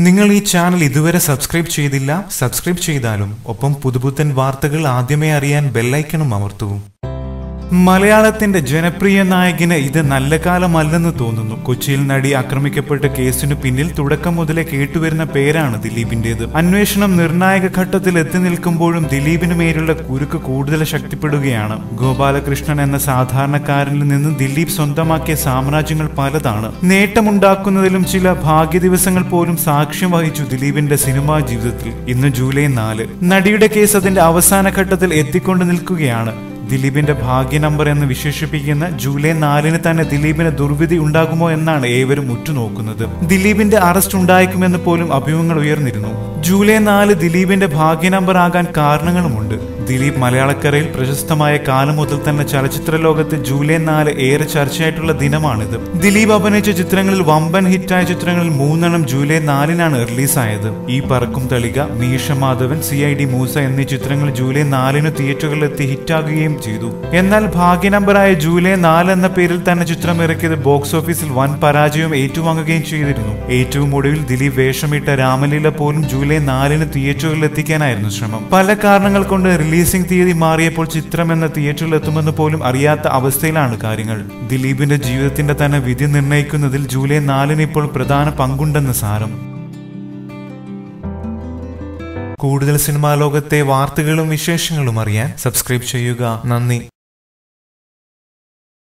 നിങ്ങൾ ഈ ചാനൽ ഇതുവരെ സബ്സ്ക്രൈബ് ചെയ്തില്ല സബ്സ്ക്രൈബ് ചെയ്താലും ഒപ്പം പുതുപുത്തൻ വാർത്തകൾ ആദ്യമേ അറിയാൻ ബെല്ലൈക്കണും അമർത്തൂ മലയാളത്തിന്റെ ജനപ്രിയ നായകന് ഇത് നല്ല കാലമല്ലെന്ന് തോന്നുന്നു കൊച്ചിയിൽ നടി ആക്രമിക്കപ്പെട്ട കേസിനു പിന്നിൽ തുടക്കം മുതലേ കേട്ടുവരുന്ന പേരാണ് ദിലീപിന്റേത് അന്വേഷണം നിർണായക ഘട്ടത്തിൽ എത്തി നിൽക്കുമ്പോഴും ദിലീപിന് മേലുള്ള കുരുക്ക് കൂടുതൽ ശക്തിപ്പെടുകയാണ് ഗോപാലകൃഷ്ണൻ എന്ന സാധാരണക്കാരനിൽ നിന്ന് ദിലീപ് സ്വന്തമാക്കിയ സാമ്രാജ്യങ്ങൾ പലതാണ് നേട്ടമുണ്ടാക്കുന്നതിലും ചില ഭാഗ്യ ദിവസങ്ങൾ പോലും സാക്ഷ്യം വഹിച്ചു ദിലീപിന്റെ സിനിമാ ജീവിതത്തിൽ ഇന്ന് ജൂലൈ നാല് നടിയുടെ കേസ് അതിന്റെ അവസാന ഘട്ടത്തിൽ എത്തിക്കൊണ്ട് നിൽക്കുകയാണ് ദിലീപിന്റെ ഭാഗ്യ നമ്പർ എന്ന് വിശേഷിപ്പിക്കുന്ന ജൂലൈ നാലിന് തന്നെ ദിലീപിന് ദുർവിധി ഉണ്ടാകുമോ എന്നാണ് ഏവരും ഉറ്റുനോക്കുന്നത് ദിലീപിന്റെ അറസ്റ്റ് ഉണ്ടായേക്കുമെന്ന് പോലും അഭിമുഖങ്ങൾ ഉയർന്നിരുന്നു ജൂലൈ നാല് ദിലീപിന്റെ ഭാഗ്യ നമ്പർ ആകാൻ കാരണങ്ങളുമുണ്ട് ദിലീപ് മലയാളക്കരയിൽ പ്രശസ്തമായ കാലം മുതൽ തന്നെ ചലച്ചിത്ര ലോകത്ത് ജൂലൈ നാല് ഏറെ ചർച്ചയായിട്ടുള്ള ദിനമാണിത് ദിലീപ് അഭിനയിച്ച ചിത്രങ്ങളിൽ വമ്പൻ ഹിറ്റായ ചിത്രങ്ങളിൽ മൂന്നെണ്ണം ജൂലൈ നാലിനാണ് റിലീസായത് ഈ Parakkum Thalika Meesha Madhavan C I D Moosa എന്നീ ചിത്രങ്ങൾ ജൂലൈ നാലിന് തിയേറ്ററുകളിലെത്തി ഹിറ്റാകുകയും ചെയ്തു എന്നാൽ ഭാഗ്യ നമ്പറായ ജൂലൈ നാല് എന്ന പേരിൽ തന്നെ ചിത്രം ഇറക്കിയത് ബോക്സ് ഓഫീസിൽ വൻ പരാജയം ഏറ്റുവാങ്ങുകയും ചെയ്തിരുന്നു ഏറ്റവും ഒടുവിൽ ദിലീപ് വേഷമിട്ട രാമലീല പോലും ജൂലൈ നാലിന് തിയേറ്ററുകളിൽ എത്തിക്കാനായിരുന്നു ശ്രമം പല കാരണങ്ങൾ കൊണ്ട് റിലീസിംഗ് തീയതി മാറിയപ്പോൾ ചിത്രം എന്ന തിയേറ്ററിൽ എത്തുമെന്ന് പോലും അറിയാത്ത അവസ്ഥയിലാണ് കാര്യങ്ങൾ ദിലീപിന്റെ ജീവിതത്തിന്റെ തന്നെ വിധി നിർണ്ണയിക്കുന്നതിൽ ജൂലൈ നാലിന് ഇപ്പോൾ പ്രധാന പങ്കുണ്ടെന്ന് സാരം കൂടുതൽ സിനിമാ ലോകത്തെ വാർത്തകളും വിശേഷങ്ങളും അറിയാൻ സബ്സ്ക്രൈബ് ചെയ്യുക നന്ദി